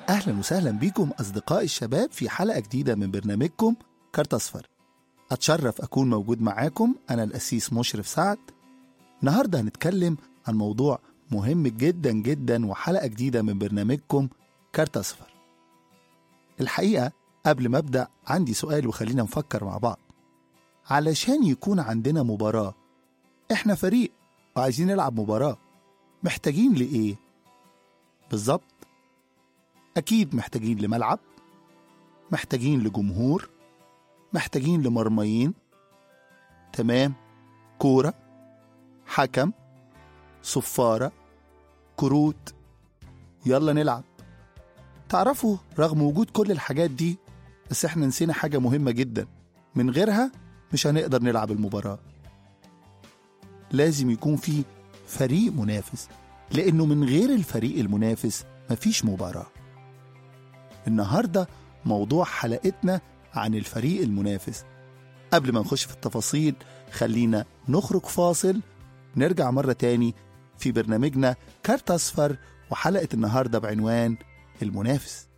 أهلا وسهلا بكم أصدقاء الشباب في حلقة جديدة من برنامجكم كارت أصفر أتشرف أكون موجود معاكم أنا الأسيس مشرف سعد النهاردة هنتكلم عن موضوع مهم جدا جدا وحلقة جديدة من برنامجكم كارت أصفر الحقيقة قبل ما أبدأ عندي سؤال وخلينا نفكر مع بعض علشان يكون عندنا مباراة إحنا فريق وعايزين نلعب مباراة محتاجين لإيه؟ بالظبط أكيد محتاجين لملعب محتاجين لجمهور محتاجين لمرميين تمام كورة حكم صفارة كروت يلا نلعب تعرفوا رغم وجود كل الحاجات دي بس احنا نسينا حاجة مهمة جدا من غيرها مش هنقدر نلعب المباراة لازم يكون في فريق منافس لأنه من غير الفريق المنافس مفيش مباراة النهاردة موضوع حلقتنا عن الفريق المنافس قبل ما نخش في التفاصيل خلينا نخرج فاصل نرجع مرة تاني في برنامجنا كارت أصفر وحلقة النهاردة بعنوان المنافس